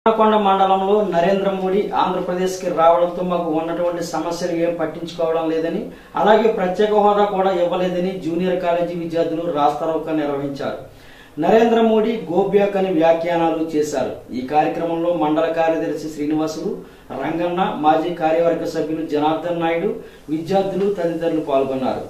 కొండ మండలంలో నరేంద్ర మోడీ ఆంధ్రప్రదేశ్ కి రావడంతో మాకు ఉన్నటువంటి సమస్యలు ఏం పట్టించుకోవడం లేదని అలాగే ప్రత్యేక హోదా కూడా ఇవ్వలేదని జూనియర్ కాలేజీ విద్యార్థులు రాస్తారోక నిర్వహించారు నరేంద్ర మోడీ గోబ్యాక్ అని వ్యాఖ్యానాలు చేశారు ఈ కార్యక్రమంలో మండల కార్యదర్శి శ్రీనివాసులు రంగన్న మాజీ కార్యవర్గ సభ్యులు జనార్దన్ నాయుడు విద్యార్థులు తదితరులు పాల్గొన్నారు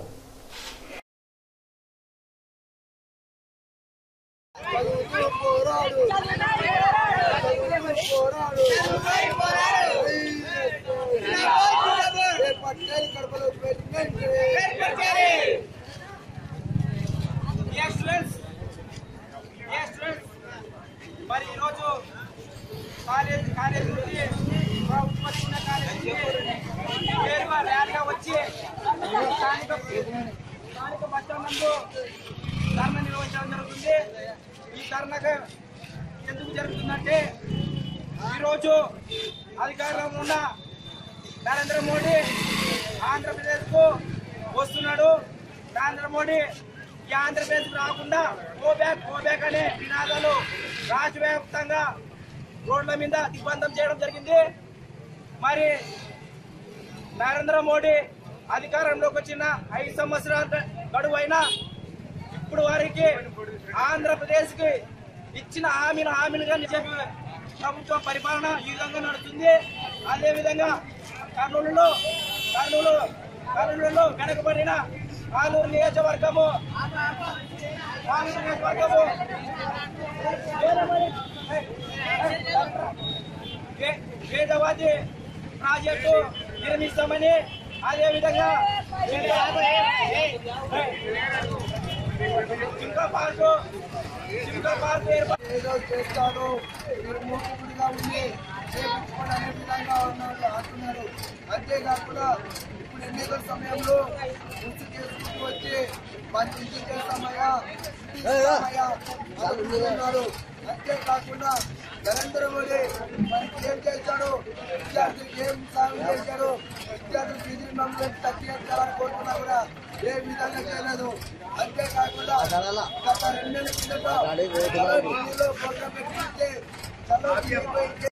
Yes, students. Yes, students. మరి ఈరోజు కాలేజ్ కాలేజ్ నుండి మా ఉత్పత్తి ఉన్న కాలేజ్ నుండి నేరుగా ర్యాలీగా వచ్చి స్థానిక స్థానిక బస్టాండ్ నందు ధర్నా నిర్వహించడం జరుగుతుంది ఈ ధర్నాకు ఎందుకు జరుగుతుందంటే ఈరోజు అధికారంలో ఉన్న నరేంద్ర మోడీ ఆంధ్రప్రదేశ్కు వస్తున్నాడు నరేంద్ర మోడీ ఈ ఆంధ్రప్రదేశ్ రాకుండా గో బ్యాక్ గో బ్యాక్ అనే నినాదాలు రాష్ట్ర వ్యాప్తంగా రోడ్ల మీద దిగ్బంధం చేయడం జరిగింది మరి నరేంద్ర మోడీ అధికారంలోకి వచ్చిన ఐదు సంవత్సరాల గడువు అయినా ఇప్పుడు వారికి ఆంధ్రప్రదేశ్ కి ఇచ్చిన హామీలు హామీలుగా చెప్పి ప్రభుత్వ పరిపాలన ఈ విధంగా నడుస్తుంది అదే విధంగా కర్నూలులో కర్నూలు కర్నూలులో వెనకబడిన ఆలూరు నియోజకవర్గము ఆలూరు నియోజకవర్గము వే- వేదవాది ప్రాజెక్టు నిర్మిస్తామని అదే విధంగా ఇంకా పార్కు ఇంకా పార్కు ఏర్పాటు ఏదో చేస్తాడు మీరు మూకుడిగా ఉండి చేపించుకోండి అనే విధంగా ఉన్నాడు అంటున్నాడు అంతేకాకుండా ఇప్పుడు ఎన్నికల సమయంలో గుర్తు చేసుకుంటూ వచ్చి మంచి ఇంటికి చేస్తామయ్యా ఇంటికి చేస్తామయ్యా అని అంటున్నాడు అంతేకాకుండా నరేంద్ర మోడీ మనకి ఏం చేశాడు విద్యార్థులకు ఏం సాయం చేశాడు విద్యార్థులు ఫీజులు మమ్మల్ని తగ్గించాలని కోరుకున్నా కూడా ఏ విధంగా చేయలేదు అంతేకాకుండా గత రెండు నెలల కిందట చలో ఢిల్లీలో ప్రోగ్రాం పెట్టింటే చలో ఢిల్లీలో